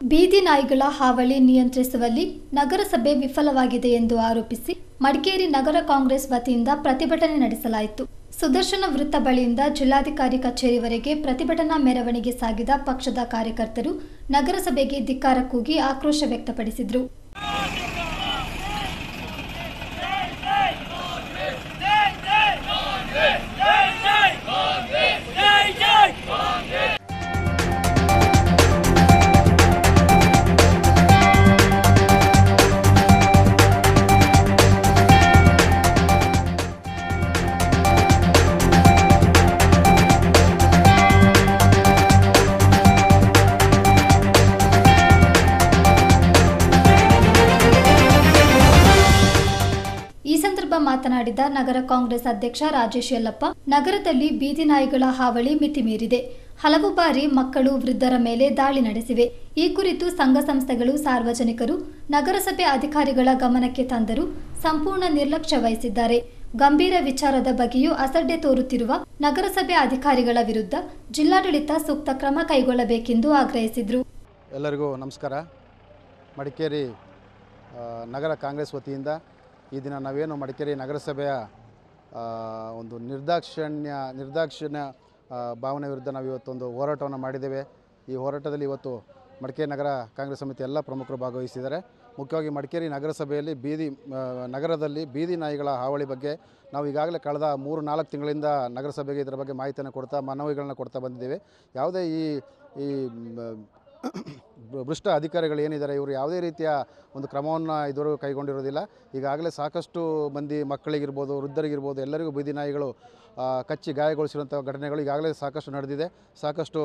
ಬೀದಿ ನಾಯಿಗಳ ಹಾವಳಿ ನಿಯಂತ್ರಿಸುವಲ್ಲಿ ನಗರಸಭೆ ವಿಫಲವಾಗಿದೆ ಎಂದು ಆರೋಪಿಸಿ ಮಡಿಕೇರಿ ನಗರ ಕಾಂಗ್ರೆಸ್ ವತಿಯಿಂದ ಪ್ರತಿಭಟನೆ ನಡೆಸಲಾಯಿತು ಸುದರ್ಶನ ವೃತ್ತ ಬಳಿಯಿಂದ ಜಿಲ್ಲಾಧಿಕಾರಿ ಕಚೇರಿವರೆಗೆ ಪ್ರತಿಭಟನಾ ಮೆರವಣಿಗೆ ಸಾಗಿದ ಪಕ್ಷದ ಕಾರ್ಯಕರ್ತರು ನಗರಸಭೆಗೆ ಧಿಕ್ಕಾರ ಕೂಗಿ ಆಕ್ರೋಶ ವ್ಯಕ್ತಪಡಿಸಿದರು ಈ ಸಂದರ್ಭ ಮಾತನಾಡಿದ ನಗರ ಕಾಂಗ್ರೆಸ್ ಅಧ್ಯಕ್ಷ ರಾಜೇಶ್ ಯಲ್ಲಪ್ಪ ನಗರದಲ್ಲಿ ಬೀದಿ ನಾಯಿಗಳ ಹಾವಳಿ ಮಿತಿಮೀರಿದೆ ಹಲವು ಬಾರಿ ಮಕ್ಕಳು ವೃದ್ಧರ ಮೇಲೆ ದಾಳಿ ನಡೆಸಿವೆ ಈ ಕುರಿತು ಸಂಘ ಸಂಸ್ಥೆಗಳು ಸಾರ್ವಜನಿಕರು ನಗರಸಭೆ ಅಧಿಕಾರಿಗಳ ಗಮನಕ್ಕೆ ತಂದರೂ ಸಂಪೂರ್ಣ ನಿರ್ಲಕ್ಷ್ಯ ವಹಿಸಿದ್ದಾರೆ ಗಂಭೀರ ವಿಚಾರದ ಬಗ್ಗೆಯೂ ಅಸಡ್ಡೆ ತೋರುತ್ತಿರುವ ನಗರಸಭೆ ಅಧಿಕಾರಿಗಳ ವಿರುದ್ಧ ಜಿಲ್ಲಾಡಳಿತ ಸೂಕ್ತ ಕ್ರಮ ಕೈಗೊಳ್ಳಬೇಕೆಂದು ಆಗ್ರಹಿಸಿದರು ಎಲ್ಲರಿಗೂ ನಮಸ್ಕಾರ ಮಡಿಕೇರಿ ಆ, ನಗರ ಕಾಂಗ್ರೆಸ್ ವತಿಯಿಂದ ಈ ದಿನ ನಾವೇನು ಮಡಿಕೇರಿ ನಗರಸಭೆಯ ಆ, ಒಂದು ನಿರ್ದಾಕ್ಷಿಣ್ಯ ನಿರ್ದಾಕ್ಷಿಣ್ಯ ಆ, ಭಾವನೆ ವಿರುದ್ಧ ನಾವು ಇವತ್ತೊಂದು ಹೋರಾಟವನ್ನು ಮಾಡಿದ್ದೇವೆ ಈ ಹೋರಾಟದಲ್ಲಿ ಇವತ್ತು ಮಡಿಕೇರಿ ನಗರ ಕಾಂಗ್ರೆಸ್ ಸಮಿತಿ ಎಲ್ಲ ಪ್ರಮುಖರು ಭಾಗವಹಿಸಿದ್ದಾರೆ ಮುಖ್ಯವಾಗಿ ಮಡಿಕೇರಿ ನಗರಸಭೆಯಲ್ಲಿ ಬೀದಿ ಆ, ನಗರದಲ್ಲಿ ಬೀದಿ ನಾಯಿಗಳ ಹಾವಳಿ ಬಗ್ಗೆ ನಾವು ಈಗಾಗಲೇ ಕಳೆದ ಮೂರು ನಾಲ್ಕು ತಿಂಗಳಿಂದ ನಗರಸಭೆಗೆ ಇದರ ಬಗ್ಗೆ ಮಾಹಿತಿಯನ್ನು ಕೊಡ್ತಾ ಮನವಿಗಳನ್ನ ಕೊಡ್ತಾ ಬಂದಿದ್ದೇವೆ ಯಾವುದೇ ಈ ಈ ಮ್, ಭ್ರಷ್ಟ ಅಧಿಕಾರಿಗಳು ಏನಿದ್ದಾರೆ ಇವರು ಯಾವುದೇ ರೀತಿಯ ಒಂದು ಕ್ರಮವನ್ನು ಇದುವರೆಗೂ ಕೈಗೊಂಡಿರೋದಿಲ್ಲ ಈಗಾಗಲೇ ಸಾಕಷ್ಟು ಮಂದಿ ಮಕ್ಕಳಿಗಿರ್ಬೋದು ವೃದ್ಧರಿಗಿರ್ಬೋದು ಎಲ್ಲರಿಗೂ ಬೀದಿ ನಾಯಿಗಳು ಆ, ಕಚ್ಚಿ ಗಾಯಗೊಳಿಸಿರುವಂಥ ಘಟನೆಗಳು ಈಗಾಗಲೇ ಸಾಕಷ್ಟು ನಡೆದಿದೆ ಸಾಕಷ್ಟು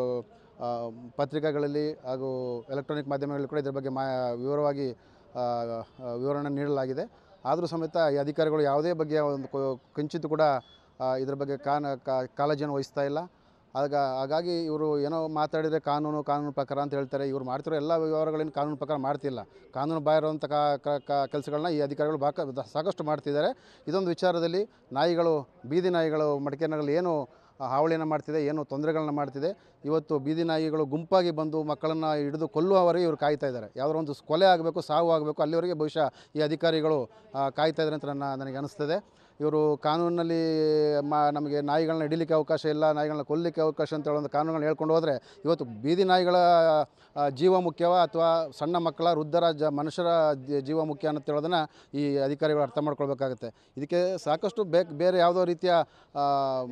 ಆ, ಪತ್ರಿಕೆಗಳಲ್ಲಿ ಹಾಗೂ ಎಲೆಕ್ಟ್ರಾನಿಕ್ ಮಾಧ್ಯಮಗಳಲ್ಲಿ ಕೂಡ ಇದರ ಬಗ್ಗೆ ಮಾ ವಿವರವಾಗಿ ಆ, ಆ, ವಿವರಣೆ ನೀಡಲಾಗಿದೆ ಆದರೂ ಸಮೇತ ಈ ಅಧಿಕಾರಿಗಳು ಯಾವುದೇ ಬಗೆಯ ಒಂದು ಕೊ- ಕಿಂಚಿತ್ತು ಕೂಡ ಆ, ಇದರ ಬಗ್ಗೆ ಕಾನ ಕಾ- ಕಾಳಜಿಯನ್ನು ವಹಿಸ್ತಾ ಇಲ್ಲ ಆಗ ಹಾಗಾಗಿ ಇವರು ಏನೋ ಮಾತಾಡಿದರೆ ಕಾನೂನು ಕಾನೂನು ಪ್ರಕಾರ ಅಂತ ಹೇಳ್ತಾರೆ ಇವರು ಮಾಡ್ತಿರೋ ಎಲ್ಲ ವ್ಯವಹಾರಗಳೇನು ಕಾನೂನು ಪ್ರಕಾರ ಮಾಡ್ತಿಲ್ಲ ಕಾನೂನು ಬಾಹಿರುವಂಥ ಕೆಲಸಗಳನ್ನ ಈ ಅಧಿಕಾರಿಗಳು ಬಾಕ ಸಾಕಷ್ಟು ಮಾಡ್ತಿದ್ದಾರೆ ಇದೊಂದು ವಿಚಾರದಲ್ಲಿ ನಾಯಿಗಳು ಬೀದಿ ನಾಯಿಗಳು ಮಡಿಕೇರಿನಲ್ಲಿ ಏನು ಹಾವಳಿಯನ್ನು ಮಾಡ್ತಿದೆ ಏನು ತೊಂದರೆಗಳನ್ನ ಮಾಡ್ತಿದೆ ಇವತ್ತು ಬೀದಿ ನಾಯಿಗಳು ಗುಂಪಾಗಿ ಬಂದು ಮಕ್ಕಳನ್ನು ಹಿಡಿದು ಕೊಲ್ಲುವವರೆಗೆ ಇವರು ಕಾಯ್ತಾ ಇದ್ದಾರೆ ಯಾವುದೋ ಒಂದು ಕೊಲೆ ಆಗಬೇಕು ಸಾವು ಆಗಬೇಕು ಅಲ್ಲಿವರೆಗೆ ಬಹುಶಃ ಈ ಅಧಿಕಾರಿಗಳು ಆ, ಕಾಯ್ತಾ ಇದ್ದಾರೆ ಅಂತ ನನ್ನ ನನಗೆ ಅನಿಸ್ತದೆ ಇವರು ಕಾನೂನಿನಲ್ಲಿ ಮಾ ನಮಗೆ ನಾಯಿಗಳನ್ನ ಹಿಡಿಲಿಕ್ಕೆ ಅವಕಾಶ ಇಲ್ಲ ನಾಯಿಗಳನ್ನ ಕೊಲ್ಲಲಿಕ್ಕೆ ಅವಕಾಶ ಅಂತ ಹೇಳೋ ಒಂದು ಕಾನೂನುಗಳನ್ನ ಹೇಳ್ಕೊಂಡು ಹೋದರೆ ಇವತ್ತು ಬೀದಿ ನಾಯಿಗಳ ಆ, ಜೀವ ಮುಖ್ಯವ ಅಥವಾ ಸಣ್ಣ ಮಕ್ಕಳ ವೃದ್ಧರ ಜ ಮನುಷ್ಯರ ಜ- ಜೀವ ಮುಖ್ಯ ಅಂತ ಹೇಳೋದನ್ನು ಈ ಅಧಿಕಾರಿಗಳು ಅರ್ಥ ಮಾಡ್ಕೊಳ್ಬೇಕಾಗುತ್ತೆ ಇದಕ್ಕೆ ಸಾಕಷ್ಟು ಬೇಕು ಬೇರೆ ಯಾವುದೋ ರೀತಿಯ ಆ,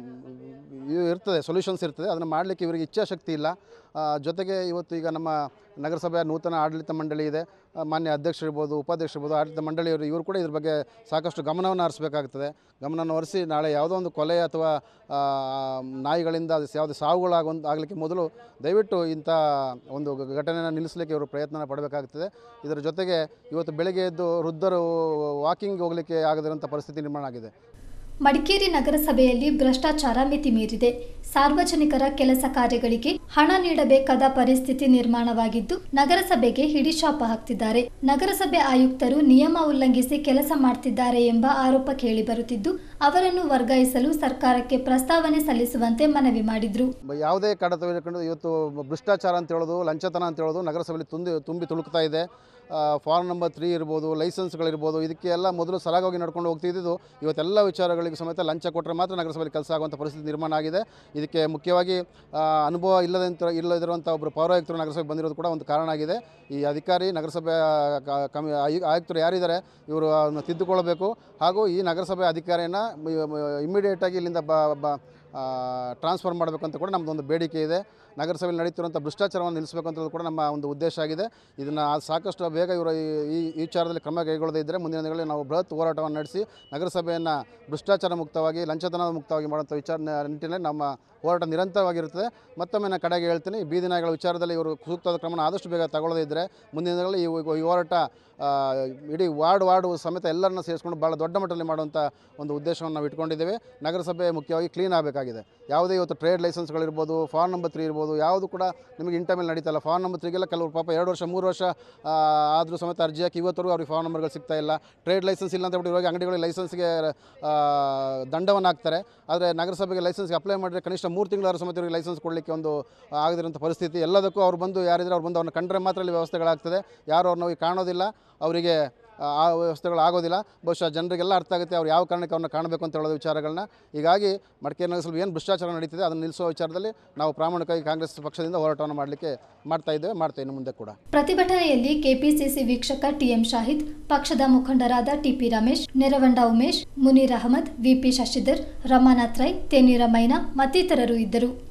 ಇದು ಇರ್ತದೆ ಸೊಲ್ಯೂಷನ್ಸ್ ಇರ್ತದೆ ಅದನ್ನು ಮಾಡಲಿಕ್ಕೆ ಇವರಿಗೆ ಇಚ್ಛಾಶಕ್ತಿ ಇಲ್ಲ ಆ, ಜೊತೆಗೆ ಇವತ್ತು ಈಗ ನಮ್ಮ ನಗರಸಭೆಯ ನೂತನ ಆಡಳಿತ ಮಂಡಳಿ ಇದೆ ಆ, ಮಾನ್ಯ ಅಧ್ಯಕ್ಷರಿರ್ಬೋದು ಉಪಾಧ್ಯಕ್ಷರಿರ್ಬೋದು ಆಡಳಿತ ಮಂಡಳಿಯವರು ಇವರು ಕೂಡ ಇದ್ರ ಬಗ್ಗೆ ಸಾಕಷ್ಟು ಗಮನವನ್ನು ಹರಿಸಬೇಕಾಗ್ತದೆ ಗಮನವನ್ನು ಹರಿಸಿ ನಾಳೆ ಯಾವುದೋ ಒಂದು ಕೊಲೆ ಅಥವಾ ಆ, ನಾಯಿಗಳಿಂದ ಯಾವುದೇ ಸಾವುಗಳಾಗೊಂದು ಆಗಲಿಕ್ಕೆ ಮೊದಲು ದಯವಿಟ್ಟು ಇಂಥ ಒಂದು ಘಟನೆಯನ್ನು ನಿಲ್ಲಿಸಲಿಕ್ಕೆ ಇವರು ಪ್ರಯತ್ನ ಪಡಬೇಕಾಗ್ತದೆ ಇದರ ಜೊತೆಗೆ ಇವತ್ತು ಬೆಳಗ್ಗೆ ಎದ್ದು ವೃದ್ಧರು ವಾಕಿಂಗ್ ಹೋಗಲಿಕ್ಕೆ ಆಗದಿರೋಂಥ ಪರಿಸ್ಥಿತಿ ನಿರ್ಮಾಣ ಆಗಿದೆ ಮಡಿಕೇರಿ ನಗರಸಭೆಯಲ್ಲಿ ಭ್ರಷ್ಟಾಚಾರ ಮಿತಿಮೀರಿದೆ ಸಾರ್ವಜನಿಕರ ಕೆಲಸ ಕಾರ್ಯಗಳಿಗೆ ಹಣ ನೀಡಬೇಕಾದ ಪರಿಸ್ಥಿತಿ ನಿರ್ಮಾಣವಾಗಿದ್ದು ನಗರಸಭೆಗೆ ಹಿಡಿಶಾಪ ಹಾಕ್ತಿದ್ದಾರೆ ನಗರಸಭೆ ಆಯುಕ್ತರು ನಿಯಮ ಉಲ್ಲಂಘಿಸಿ ಕೆಲಸ ಮಾಡ್ತಿದ್ದಾರೆ ಎಂಬ ಆರೋಪ ಕೇಳಿಬರುತ್ತಿದ್ದು ಅವರನ್ನು ವರ್ಗಾಯಿಸಲು ಸರ್ಕಾರಕ್ಕೆ ಪ್ರಸ್ತಾವನೆ ಸಲ್ಲಿಸುವಂತೆ ಮನವಿ ಮಾಡಿದ್ರು ಬ- ಯಾವುದೇ ಕಡತ ಇಟ್ಕೊಂಡು ಇವತ್ತು ಭ್ರಷ್ಟಾಚಾರ ಅಂತ ಹೇಳೋದು ಲಂಚತನ ಅಂತ ಹೇಳೋದು ನಗರಸಭೆಯಲ್ಲಿ ತುಂಬಿ ತುಂಬಿ ತುಳುಕ್ತಾ ಇದೆ ಫಾರ್ಮ್ ನಂಬರ್ ತ್ರೀ ಇರ್ಬೋದು ಲೈಸೆನ್ಸ್ಗಳಿರ್ಬೋದು ಇದಕ್ಕೆ ಎಲ್ಲ ಮೊದಲು ಸರಾಗವಾಗಿ ನಡ್ಕೊಂಡು ಹೋಗ್ತಿದ್ದು ಇವತ್ತೆಲ್ಲ ವಿಚಾರಗಳಿಗೆ ಸಮೇತ ಲಂಚ ಕೊಟ್ಟರೆ ಮಾತ್ರ ನಗರಸಭೆಯಲ್ಲಿ ಕೆಲಸ ಆಗುವಂಥ ಪರಿಸ್ಥಿತಿ ನಿರ್ಮಾಣ ಆಗಿದೆ ಇದಕ್ಕೆ ಮುಖ್ಯವಾಗಿ ಆ, ಅನುಭವ ಇಲ್ಲದಂತ ಇಲ್ಲದಿರುವಂಥ ಒಬ್ಬರು ಪೌರಾಯುಕ್ತರು ನಗರಸಭೆ ಬಂದಿರೋದು ಕೂಡ ಒಂದು ಕಾರಣ ಆಗಿದೆ ಈ ಅಧಿಕಾರಿ ನಗರಸಭೆ ಕ- ಕಮಿ ಆಯು- ಆಯುಕ್ತರು ಯಾರಿದ್ದಾರೆ ಇವರು ಅದನ್ನು ತಿದ್ದುಕೊಳ್ಳಬೇಕು ಹಾಗೂ ಈ ನಗರಸಭೆ ಅಧಿಕಾರಿಯನ್ನು ಇಮ್ಮಿಡಿಯೇಟಾಗಿ ಇಲ್ಲಿಂದ ಬ ಬ ಟ್ರಾನ್ಸ್ಫರ್ ಮಾಡಬೇಕು ಅಂತ ಕೂಡ ನಮ್ಮದೊಂದು ಬೇಡಿಕೆ ಇದೆ ನಗರಸಭೆಯಲ್ಲಿ ನಡೀತಿರುವಂಥ ಭ್ರಷ್ಟಾಚಾರವನ್ನು ನಿಲ್ಲಿಸಬೇಕು ಅಂತ ಕೂಡ ನಮ್ಮ ಒಂದು ಉದ್ದೇಶ ಆಗಿದೆ ಇದನ್ನು ಸಾಕಷ್ಟು ಬೇಗ ಇವರು ಈ ಈ- ಈ ವಿಚಾರದಲ್ಲಿ ಕ್ರಮ ಕೈಗೊಳ್ಳದೇ ಇದ್ದರೆ ಮುಂದಿನ ದಿನಗಳಲ್ಲಿ ನಾವು ಬೃಹತ್ ಹೋರಾಟವನ್ನು ನಡೆಸಿ ನಗರಸಭೆಯನ್ನು ಭ್ರಷ್ಟಾಚಾರ ಮುಕ್ತವಾಗಿ ಲಂಚತನ ಮುಕ್ತವಾಗಿ ಮಾಡುವಂಥ ವಿಚಾರ ನಿಟ್ಟಿನಲ್ಲಿ ನಮ್ಮ ಹೋರಾಟ ನಿರಂತರವಾಗಿರುತ್ತದೆ ಮತ್ತೊಮ್ಮೆ ನಾನು ಕಡೆಗೆ ಹೇಳ್ತೀನಿ ಈ ಬೀದಿ ನಾಯಿಗಳ ವಿಚಾರದಲ್ಲಿ ಇವರು ಸೂಕ್ತವಾದ ಕ್ರಮನ ಆದಷ್ಟು ಬೇಗ ತಗೊಳ್ಳದೇ ಇದ್ದರೆ ಮುಂದಿನ ದಿನಗಳಲ್ಲಿ ಈ ಈ ಹೋರಾಟ ಆ, ಇಡೀ ವಾರ್ಡ್ ವಾರ್ಡು ಸಮೇತ ಎಲ್ಲರನ್ನ ಸೇರಿಸ್ಕೊಂಡು ಭಾಳ ದೊಡ್ಡ ಮಟ್ಟದಲ್ಲಿ ಮಾಡುವಂಥ ಒಂದು ಉದ್ದೇಶವನ್ನು ನಾವು ಇಟ್ಕೊಂಡಿದ್ದೇವೆ ನಗರಸಭೆ ಮುಖ್ಯವಾಗಿ ಕ್ಲೀನ್ ಆಗಬೇಕಾಗಿದೆ ಯಾವುದೇ ಇವತ್ತು ಟ್ರೇಡ್ ಲೈಸೆನ್ಸ್ಗಳಿರ್ಬೋದು ಫಾರ್ಮ್ ನಂಬರ್ ತ್ರೀ ಇರ್ಬೋದು ಯಾವುದು ಕೂಡ ನಿಮಗೆ ಇಂಟ ಮೇಲೆ ನಡೀತಲ್ಲ ಫಾರ್ಮ್ ನಂಬರ್ ತ್ರೀಗೆಲ್ಲ ಕೆಲವರು ಪಾಪ ಎರಡು ವರ್ಷ ಮೂರು ವರ್ಷ ಆ, ಆದರೂ ಸಮೇತ ಅರ್ಜಿ ಹಾಕಿ ಇವತ್ತರೆಗೂ ಅವ್ರಿಗೆ ಫಾರ್ಮ್ ನಂಬರ್ಗಳು ಸಿಗ್ತಾ ಇಲ್ಲ ಟ್ರೇಡ್ ಲೈಸೆನ್ಸ್ ಇಲ್ಲ ಅಂತ ಹೇಳ್ಬಿಟ್ಟು ಇವಾಗ ಅಂಗಡಿಗಳಿಗೆ ಲೈಸೆನ್ಸ್ಗೆ ದಂಡವನ್ನು ಹಾಕ್ತಾರೆ ಆದರೆ ನಗರಸಭೆಗೆ ಲೈಸೆನ್ಸ್ಗೆ ಅಪ್ಲೈ ಮಾಡಿದ್ರೆ ಕನಿಷ್ಠ ಮೂರು ತಿಂಗಳ ಸಮೇತ ಇವರಿಗೆ ಲೈಸೆನ್ಸ್ ಕೊಡಲಿಕ್ಕೆ ಒಂದು ಆಗದಿರೋಂಥ ಪರಿಸ್ಥಿತಿ ಎಲ್ಲದಕ್ಕೂ ಅವ್ರು ಬಂದು ಯಾರಿದ್ರೆ ಅವ್ರು ಬಂದು ಅವ್ರನ್ನ ಕಂಡ್ರೆ ಮಾತ್ರ ಇಲ್ಲಿ ವ್ಯವಸ್ಥೆಗಳಾಗ್ತದೆ ಯಾರು ಅವ್ರನ್ನ ಹೋಗಿ ಕಾಣೋದಿಲ್ಲ ಅವರಿಗೆ ಆ ವ್ಯವಸ್ಥೆಗಳು ಆಗೋದಿಲ್ಲ ಬಹುಶಃ ಜನರಿಗೆಲ್ಲ ಅರ್ಥ ಆಗುತ್ತೆ ಅವ್ರು ಯಾವ ಕಾರಣಕ್ಕೆ ಅವ್ರನ್ನ ಕಾಣಬೇಕು ಅಂತ ಹೇಳೋದು ವಿಚಾರಗಳನ್ನ ಹೀಗಾಗಿ ಮಡಿಕೇರಿನಲ್ಲಿ ಸ್ವಲ್ಪ ಏನು ಭ್ರಷ್ಟಾಚಾರ ನಡೀತಿದೆ ಅದನ್ನು ನಿಲ್ಲಿಸುವ ವಿಚಾರದಲ್ಲಿ ನಾವು ಪ್ರಾಮಾಣಿಕವಾಗಿ ಕಾಂಗ್ರೆಸ್ ಪಕ್ಷದಿಂದ ಹೋರಾಟವನ್ನು ಮಾಡಲಿಕ್ಕೆ ಮಾಡ್ತಾ ಇದ್ದೇವೆ ಮಾಡ್ತೇವೆ ಇನ್ನು ಮುಂದೆ ಕೂಡ ಪ್ರತಿಭಟನೆಯಲ್ಲಿ ಕೆಪಿಸಿಸಿ ವೀಕ್ಷಕ ಟಿಎಂ ಶಾಹಿದ್ ಪಕ್ಷದ ಮುಖಂಡರಾದ ಟಿಪಿ ರಮೇಶ್ ನೆರವಂಡ ಉಮೇಶ್ ಮುನೀರ್ ಅಹಮದ್ ವಿಪಿ ಶಶಿಧರ್ ರಮಾನಾಥ್ ರೈ ತೇನೀರ ಮೈನಾ ಮತ್ತಿತರರು ಇದ್ದರು